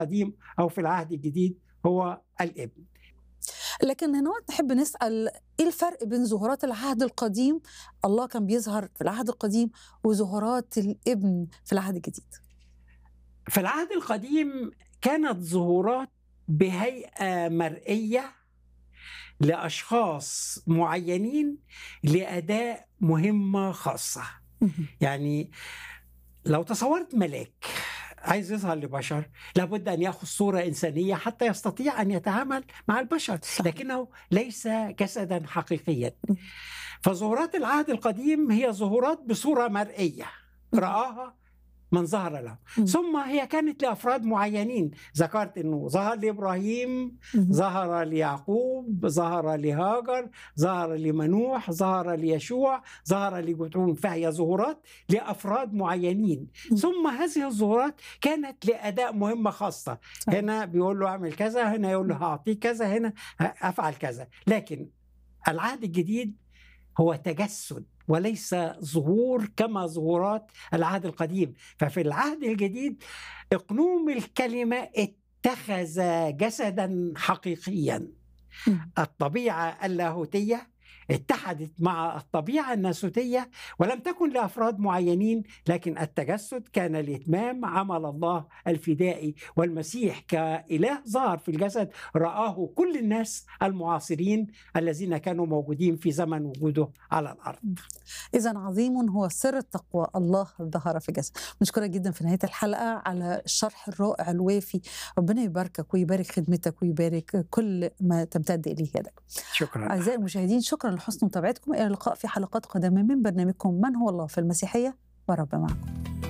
القديم او في العهد الجديد هو الابن لكن هنا نحب نسال ايه الفرق بين ظهورات العهد القديم الله كان بيظهر في العهد القديم وظهورات الابن في العهد الجديد في العهد القديم كانت ظهورات بهيئه مرئيه لاشخاص معينين لاداء مهمه خاصه يعني لو تصورت ملاك عايز يظهر لبشر لابد ان ياخذ صوره انسانيه حتى يستطيع ان يتعامل مع البشر صح. لكنه ليس جسدا حقيقيا فظهورات العهد القديم هي ظهورات بصوره مرئيه راها من ظهر له مم. ثم هي كانت لافراد معينين ذكرت انه ظهر لابراهيم ظهر ليعقوب ظهر لهاجر ظهر لمنوح ظهر ليشوع ظهر لجدعون فهي ظهورات لافراد معينين مم. ثم هذه الظهورات كانت لاداء مهمه خاصه صح. هنا بيقول له اعمل كذا هنا يقول له هعطيك كذا هنا افعل كذا لكن العهد الجديد هو تجسد وليس ظهور كما ظهورات العهد القديم ففي العهد الجديد اقنوم الكلمه اتخذ جسدا حقيقيا مم. الطبيعه اللاهوتيه اتحدت مع الطبيعه الناسوتيه ولم تكن لافراد معينين لكن التجسد كان لاتمام عمل الله الفدائي والمسيح كاله ظهر في الجسد راه كل الناس المعاصرين الذين كانوا موجودين في زمن وجوده على الارض إذا عظيم هو سر التقوى الله ظهر في جسد نشكرك جدا في نهاية الحلقة على الشرح الرائع الوافي ربنا يباركك ويبارك خدمتك ويبارك كل ما تمتد إليه يدك شكرا أعزائي المشاهدين شكرا لحسن متابعتكم إلى اللقاء في حلقات قادمة من برنامجكم من هو الله في المسيحية ورب معكم